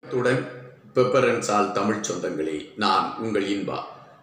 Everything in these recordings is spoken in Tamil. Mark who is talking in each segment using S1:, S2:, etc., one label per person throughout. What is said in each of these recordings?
S1: துடன் பெப்பரன்சால் தமிழ் சொந்தங்களே நான் உங்கள் இன்பா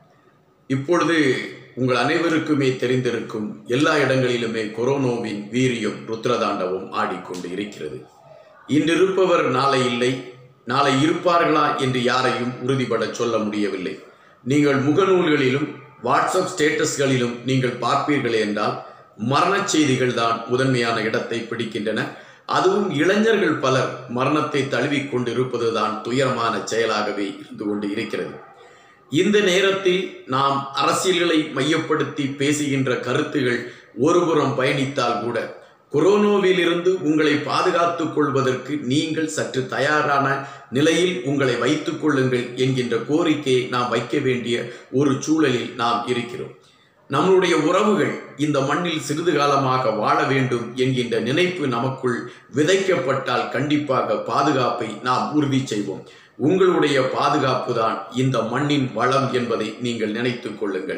S1: இப்பொழுது உங்கள் அனைவருக்குமே தெரிந்திருக்கும் எல்லா இடங்களிலுமே கொரோனாவின் வீரியம் ருத்ரதாண்டவம் ஆடிக்கொண்டு இருக்கிறது இன்றிருப்பவர் நாளை இல்லை நாளை இருப்பார்களா என்று யாரையும் உறுதிபட சொல்ல முடியவில்லை நீங்கள் முகநூல்களிலும் வாட்ஸ்அப் ஸ்டேட்டஸ்களிலும் நீங்கள் பார்ப்பீர்கள் என்றால் மரணச் செய்திகள் தான் முதன்மையான இடத்தை பிடிக்கின்றன அதுவும் இளைஞர்கள் பலர் மரணத்தை தழுவிக் கொண்டிருப்பதுதான் துயரமான செயலாகவே இருந்து கொண்டு இருக்கிறது இந்த நேரத்தில் நாம் அரசியல்களை மையப்படுத்தி பேசுகின்ற கருத்துகள் ஒருபுறம் பயணித்தால் கூட கொரோனாவிலிருந்து உங்களை பாதுகாத்துக் கொள்வதற்கு நீங்கள் சற்று தயாரான நிலையில் உங்களை வைத்துக் கொள்ளுங்கள் என்கின்ற கோரிக்கையை நாம் வைக்க வேண்டிய ஒரு சூழலில் நாம் இருக்கிறோம் நம்முடைய உறவுகள் இந்த மண்ணில் சிறிது காலமாக வாழ வேண்டும் என்கின்ற நினைப்பு நமக்குள் விதைக்கப்பட்டால் கண்டிப்பாக பாதுகாப்பை நாம் உறுதி செய்வோம் உங்களுடைய பாதுகாப்பு தான் இந்த மண்ணின் வளம் என்பதை நீங்கள் நினைத்துக் கொள்ளுங்கள்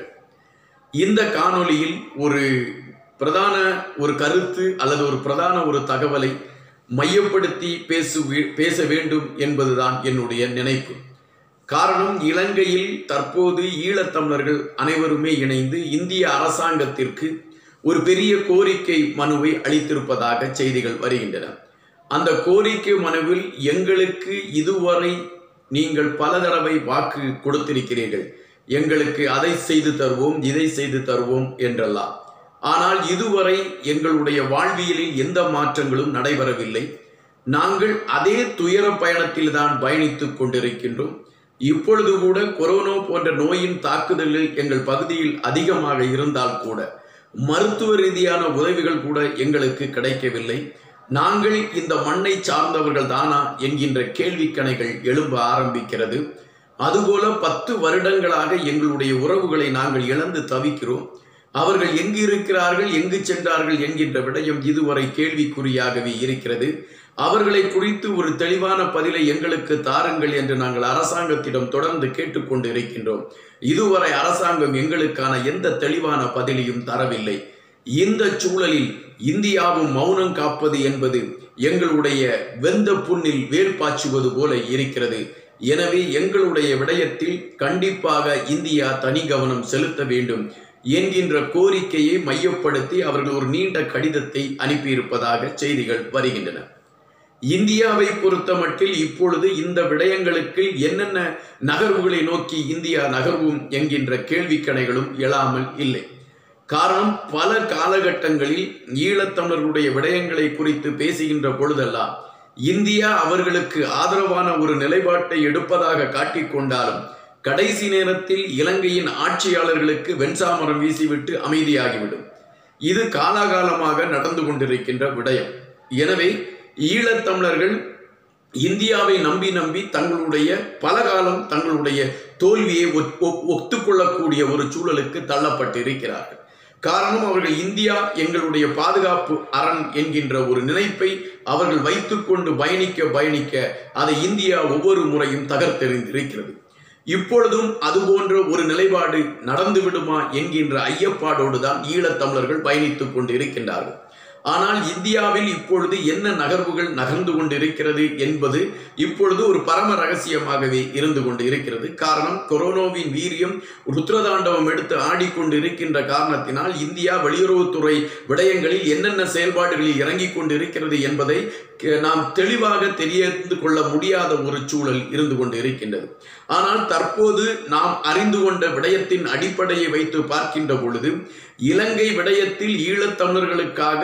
S1: இந்த காணொளியில் ஒரு பிரதான ஒரு கருத்து அல்லது ஒரு பிரதான ஒரு தகவலை மையப்படுத்தி பேசு பேச வேண்டும் என்பதுதான் என்னுடைய நினைப்பு காரணம் இலங்கையில் தற்போது ஈழத்தமிழர்கள் அனைவருமே இணைந்து இந்திய அரசாங்கத்திற்கு ஒரு பெரிய கோரிக்கை மனுவை அளித்திருப்பதாக செய்திகள் வருகின்றன அந்த கோரிக்கை மனுவில் எங்களுக்கு இதுவரை நீங்கள் பல தடவை வாக்கு கொடுத்திருக்கிறீர்கள் எங்களுக்கு அதை செய்து தருவோம் இதை செய்து தருவோம் என்றெல்லாம் ஆனால் இதுவரை எங்களுடைய வாழ்வியலில் எந்த மாற்றங்களும் நடைபெறவில்லை நாங்கள் அதே துயர பயணத்தில் தான் பயணித்துக் கொண்டிருக்கின்றோம் இப்பொழுது கூட கொரோனா போன்ற நோயின் தாக்குதல்கள் எங்கள் பகுதியில் அதிகமாக இருந்தால் கூட மருத்துவ ரீதியான உதவிகள் கூட எங்களுக்கு கிடைக்கவில்லை நாங்கள் இந்த மண்ணை சார்ந்தவர்கள் தானா என்கின்ற கேள்விக்கணைகள் எழும்ப ஆரம்பிக்கிறது அதுபோல பத்து வருடங்களாக எங்களுடைய உறவுகளை நாங்கள் இழந்து தவிக்கிறோம் அவர்கள் எங்கு இருக்கிறார்கள் எங்கு சென்றார்கள் என்கின்ற விடயம் இதுவரை கேள்விக்குறியாகவே இருக்கிறது அவர்களை குறித்து ஒரு தெளிவான பதிலை எங்களுக்கு தாருங்கள் என்று நாங்கள் அரசாங்கத்திடம் தொடர்ந்து கேட்டுக்கொண்டு இருக்கின்றோம் இதுவரை அரசாங்கம் எங்களுக்கான எந்த தெளிவான பதிலையும் தரவில்லை இந்த சூழலில் இந்தியாவும் மௌனம் காப்பது என்பது எங்களுடைய வெந்த புண்ணில் வேல் பாய்ச்சுவது போல இருக்கிறது எனவே எங்களுடைய விடயத்தில் கண்டிப்பாக இந்தியா தனி கவனம் செலுத்த வேண்டும் என்கின்ற கோரிக்கையை மையப்படுத்தி அவர்கள் ஒரு நீண்ட கடிதத்தை அனுப்பியிருப்பதாக செய்திகள் வருகின்றன இந்தியாவை பொறுத்தமட்டில் இப்பொழுது இந்த விடயங்களுக்கு என்னென்ன நகர்வுகளை நோக்கி இந்தியா நகர்வும் என்கின்ற கேள்விக்கணைகளும் எழாமல் இல்லை காரணம் பல காலகட்டங்களில் ஈழத்தமிழர்களுடைய விடயங்களை குறித்து பேசுகின்ற பொழுதெல்லாம் இந்தியா அவர்களுக்கு ஆதரவான ஒரு நிலைப்பாட்டை எடுப்பதாக காட்டிக்கொண்டாலும் கடைசி நேரத்தில் இலங்கையின் ஆட்சியாளர்களுக்கு வெண்சாமரம் வீசிவிட்டு அமைதியாகிவிடும் இது காலாகாலமாக நடந்து கொண்டிருக்கின்ற விடயம் எனவே ஈழத்தமிழர்கள் இந்தியாவை நம்பி நம்பி தங்களுடைய பல காலம் தங்களுடைய தோல்வியை ஒத்துக்கொள்ளக்கூடிய ஒரு சூழலுக்கு தள்ளப்பட்டு இருக்கிறார்கள் காரணம் அவர்கள் இந்தியா எங்களுடைய பாதுகாப்பு அரண் என்கின்ற ஒரு நினைப்பை அவர்கள் வைத்துக்கொண்டு பயணிக்க பயணிக்க அதை இந்தியா ஒவ்வொரு முறையும் தகர்த்தெறிந்திருக்கிறது இப்பொழுதும் அதுபோன்ற ஒரு நிலைப்பாடு நடந்து விடுமா என்கின்ற ஐயப்பாடோடு தான் ஈழத்தமிழர்கள் பயணித்துக் கொண்டு இருக்கின்றார்கள் ஆனால் இந்தியாவில் இப்பொழுது என்ன நகர்வுகள் நகர்ந்து கொண்டிருக்கிறது என்பது இப்பொழுது ஒரு பரம ரகசியமாகவே இருந்து கொண்டு இருக்கிறது காரணம் கொரோனாவின் வீரியம் ருத்ரதாண்டவம் எடுத்து ஆடிக்கொண்டு இருக்கின்ற காரணத்தினால் இந்தியா வெளியுறவுத்துறை விடயங்களில் என்னென்ன செயல்பாடுகளில் இறங்கிக் கொண்டு இருக்கிறது என்பதை நாம் தெளிவாக தெரிந்து கொள்ள முடியாத ஒரு சூழல் இருந்து கொண்டு இருக்கின்றது ஆனால் தற்போது நாம் அறிந்து கொண்ட விடயத்தின் அடிப்படையை வைத்து பார்க்கின்ற பொழுது இலங்கை விடயத்தில் ஈழத்தமிழர்களுக்காக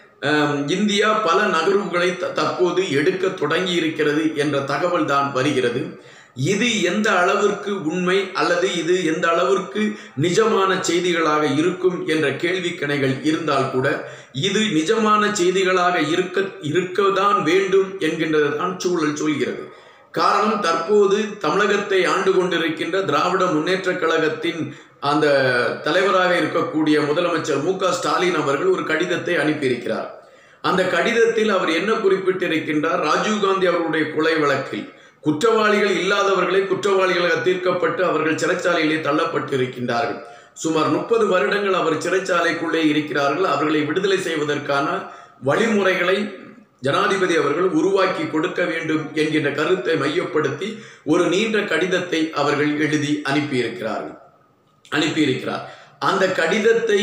S1: இந்தியா பல நகர்வுகளை தற்போது எடுக்க தொடங்கி இருக்கிறது என்ற தகவல் தான் வருகிறது இது எந்த அளவிற்கு உண்மை அல்லது இது எந்த அளவிற்கு நிஜமான செய்திகளாக இருக்கும் என்ற கேள்விக்கணைகள் இருந்தால் கூட இது நிஜமான செய்திகளாக இருக்க இருக்கதான் வேண்டும் என்கின்றது தான் சூழல் சொல்கிறது காரணம் தற்போது தமிழகத்தை ஆண்டு கொண்டிருக்கின்ற திராவிட முன்னேற்ற கழகத்தின் அந்த தலைவராக இருக்கக்கூடிய முதலமைச்சர் மு ஸ்டாலின் அவர்கள் ஒரு கடிதத்தை அனுப்பியிருக்கிறார் அந்த கடிதத்தில் அவர் என்ன குறிப்பிட்டிருக்கின்றார் ராஜீவ்காந்தி அவருடைய கொலை வழக்கில் குற்றவாளிகள் இல்லாதவர்களை குற்றவாளிகளாக தீர்க்கப்பட்டு அவர்கள் சிறைச்சாலையிலே தள்ளப்பட்டு இருக்கின்றார்கள் சுமார் முப்பது வருடங்கள் அவர் சிறைச்சாலைக்குள்ளே இருக்கிறார்கள் அவர்களை விடுதலை செய்வதற்கான வழிமுறைகளை ஜனாதிபதி அவர்கள் உருவாக்கி கொடுக்க வேண்டும் என்கின்ற கருத்தை மையப்படுத்தி ஒரு நீண்ட கடிதத்தை அவர்கள் எழுதி அனுப்பியிருக்கிறார்கள் அனுப்பியிருக்கிறார் அந்த கடிதத்தை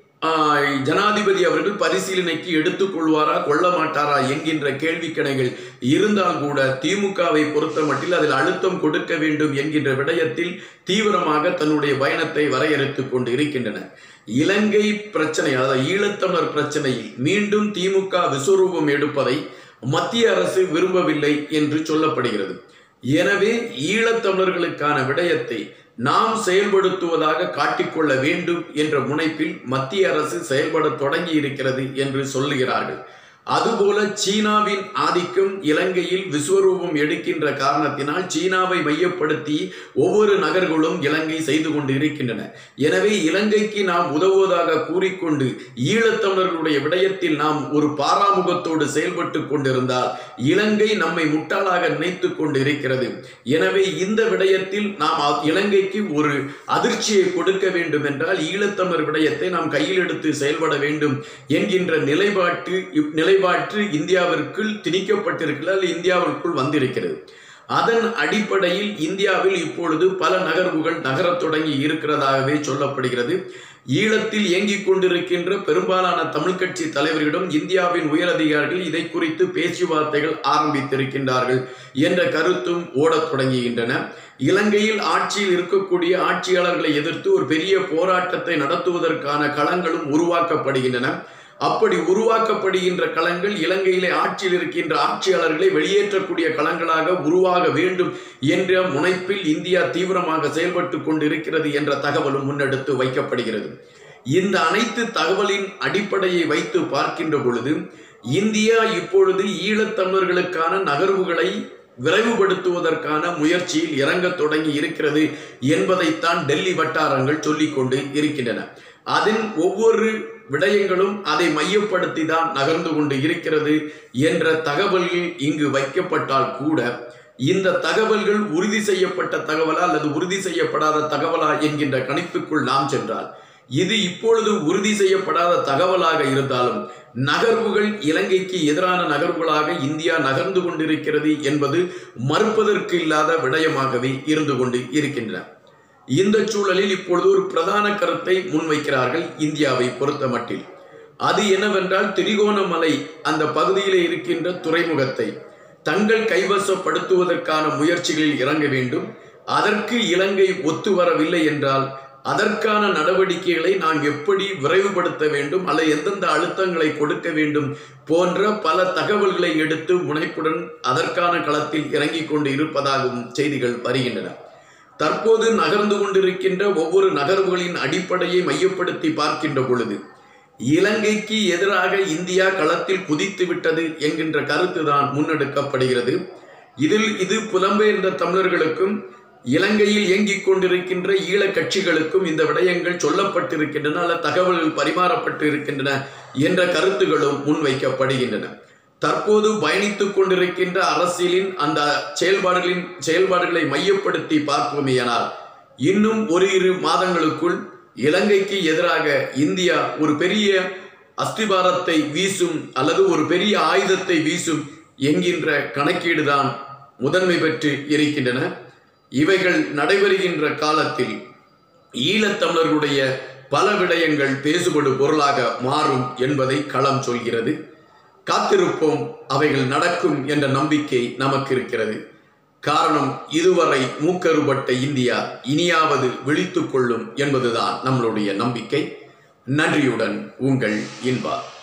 S1: ஆஹ், ஜனாதிபதி அவர்கள் பரிசீலனைக்கு எடுத்துக்கொள்வாரா கொள்ள மாட்டாரா என்கின்ற கேள்விக்கணைகள் இருந்தால் கூட திமுகவை பொறுத்த மட்டில் அதில் அழுத்தம் கொடுக்க வேண்டும் என்கின்ற விடயத்தில் தீவிரமாக தன்னுடைய பயணத்தை வரையறுத்துக் கொண்டு இருக்கின்றன இலங்கை பிரச்சனை அதாவது ஈழத்தமிழர் பிரச்சனையில் மீண்டும் திமுக விஸ்வரூபம் எடுப்பதை மத்திய அரசு விரும்பவில்லை என்று சொல்லப்படுகிறது எனவே ஈழத்தமிழர்களுக்கான விடயத்தை நாம் செயல்படுத்துவதாக காட்டிக்கொள்ள வேண்டும் என்ற முனைப்பில் மத்திய அரசு செயல்பட தொடங்கி இருக்கிறது என்று சொல்லுகிறார்கள் அதுபோல சீனாவின் ஆதிக்கம் இலங்கையில் விஸ்வரூபம் எடுக்கின்ற காரணத்தினால் சீனாவை மையப்படுத்தி ஒவ்வொரு நகர்களும் இலங்கை செய்து கொண்டு இருக்கின்றன எனவே இலங்கைக்கு நாம் உதவுவதாக கூறிக்கொண்டு ஈழத்தமிழர்களுடைய விடயத்தில் நாம் ஒரு பாராமுகத்தோடு செயல்பட்டு கொண்டிருந்தால் இலங்கை நம்மை முட்டாளாக நினைத்து கொண்டு இருக்கிறது எனவே இந்த விடயத்தில் நாம் அ- இலங்கைக்கு ஒரு அதிர்ச்சியை கொடுக்க வேண்டும் என்றால் ஈழத்தமிழர் விடயத்தை நாம் கையில் எடுத்து செயல்பட வேண்டும் என்கின்ற நிலைப்பாட்டு இப்- நிலைப்பாட்டு இந்தியாவிற்குள் திணிக்கப்பட்டிருக்கிறது அல்லது இந்தியாவிற்குள் வந்திருக்கிறது அதன் அடிப்படையில் இந்தியாவில் இப்பொழுது பல நகர்வுகள் நகரத் தொடங்கி இருக்கிறதாகவே சொல்லப்படுகிறது ஈழத்தில் இயங்கிக் கொண்டிருக்கின்ற பெரும்பாலான தமிழ் கட்சி தலைவர்களிடம் இந்தியாவின் உயரதிகாரிகள் இதை குறித்து பேச்சுவார்த்தைகள் ஆரம்பித்திருக்கின்றார்கள் என்ற கருத்தும் ஓடத் தொடங்குகின்றன இலங்கையில் ஆட்சியில் இருக்கக்கூடிய ஆட்சியாளர்களை எதிர்த்து ஒரு பெரிய போராட்டத்தை நடத்துவதற்கான களங்களும் உருவாக்கப்படுகின்றன அப்படி உருவாக்கப்படுகின்ற களங்கள் இலங்கையிலே ஆட்சியில் இருக்கின்ற ஆட்சியாளர்களை வெளியேற்றக்கூடிய களங்களாக உருவாக வேண்டும் என்ற முனைப்பில் இந்தியா தீவிரமாக செயல்பட்டு கொண்டிருக்கிறது என்ற தகவலும் முன்னெடுத்து வைக்கப்படுகிறது இந்த அனைத்து தகவலின் அடிப்படையை வைத்து பார்க்கின்ற பொழுது இந்தியா இப்பொழுது ஈழத்தமிழர்களுக்கான நகர்வுகளை விரைவுபடுத்துவதற்கான முயற்சியில் இறங்கத் தொடங்கி இருக்கிறது என்பதைத்தான் டெல்லி வட்டாரங்கள் சொல்லிக்கொண்டு இருக்கின்றன அதன் ஒவ்வொரு விடயங்களும் அதை மையப்படுத்தி தான் நகர்ந்து கொண்டு இருக்கிறது என்ற தகவல்கள் இங்கு வைக்கப்பட்டால் கூட இந்த தகவல்கள் உறுதி செய்யப்பட்ட தகவலா அல்லது உறுதி செய்யப்படாத தகவலா என்கின்ற கணிப்புக்குள் நாம் சென்றால் இது இப்பொழுது உறுதி செய்யப்படாத தகவலாக இருந்தாலும் நகர்வுகள் இலங்கைக்கு எதிரான நகர்வுகளாக இந்தியா நகர்ந்து கொண்டிருக்கிறது என்பது மறுப்பதற்கு இல்லாத விடயமாகவே இருந்து கொண்டு இருக்கின்றன இந்த சூழலில் இப்பொழுது ஒரு பிரதான கருத்தை முன்வைக்கிறார்கள் இந்தியாவை பொறுத்த மட்டில் அது என்னவென்றால் திரிகோணமலை அந்த பகுதியிலே இருக்கின்ற துறைமுகத்தை தங்கள் கைவசப்படுத்துவதற்கான முயற்சிகளில் இறங்க வேண்டும் அதற்கு இலங்கை ஒத்து வரவில்லை என்றால் அதற்கான நடவடிக்கைகளை நாம் எப்படி விரைவுபடுத்த வேண்டும் அல்லது எந்தெந்த அழுத்தங்களை கொடுக்க வேண்டும் போன்ற பல தகவல்களை எடுத்து முனைப்புடன் அதற்கான களத்தில் இறங்கிக் கொண்டு இருப்பதாகவும் செய்திகள் வருகின்றன தற்போது நகர்ந்து கொண்டிருக்கின்ற ஒவ்வொரு நகர்வுகளின் அடிப்படையை மையப்படுத்தி பார்க்கின்ற பொழுது இலங்கைக்கு எதிராக இந்தியா களத்தில் குதித்து விட்டது என்கின்ற கருத்து தான் முன்னெடுக்கப்படுகிறது இதில் இது புலம்பெயர்ந்த தமிழர்களுக்கும் இலங்கையில் இயங்கிக் கொண்டிருக்கின்ற ஈழ கட்சிகளுக்கும் இந்த விடயங்கள் சொல்லப்பட்டிருக்கின்றன அல்ல தகவல்கள் பரிமாறப்பட்டு இருக்கின்றன என்ற கருத்துகளும் முன்வைக்கப்படுகின்றன தற்போது பயணித்துக் கொண்டிருக்கின்ற அரசியலின் அந்த செயல்பாடுகளின் செயல்பாடுகளை மையப்படுத்தி பார்ப்போமேயானால் இன்னும் ஒரு இரு மாதங்களுக்குள் இலங்கைக்கு எதிராக இந்தியா ஒரு பெரிய அஸ்திபாரத்தை வீசும் அல்லது ஒரு பெரிய ஆயுதத்தை வீசும் என்கின்ற கணக்கீடுதான் முதன்மை பெற்று இருக்கின்றன இவைகள் நடைபெறுகின்ற காலத்தில் ஈழத்தமிழர்களுடைய பல விடயங்கள் பேசுபடு பொருளாக மாறும் என்பதை களம் சொல்கிறது காத்திருப்போம் அவைகள் நடக்கும் என்ற நம்பிக்கை நமக்கு இருக்கிறது காரணம் இதுவரை மூக்கறுபட்ட இந்தியா இனியாவது விழித்துக் கொள்ளும் என்பதுதான் நம்மளுடைய நம்பிக்கை நன்றியுடன் உங்கள் இன்பா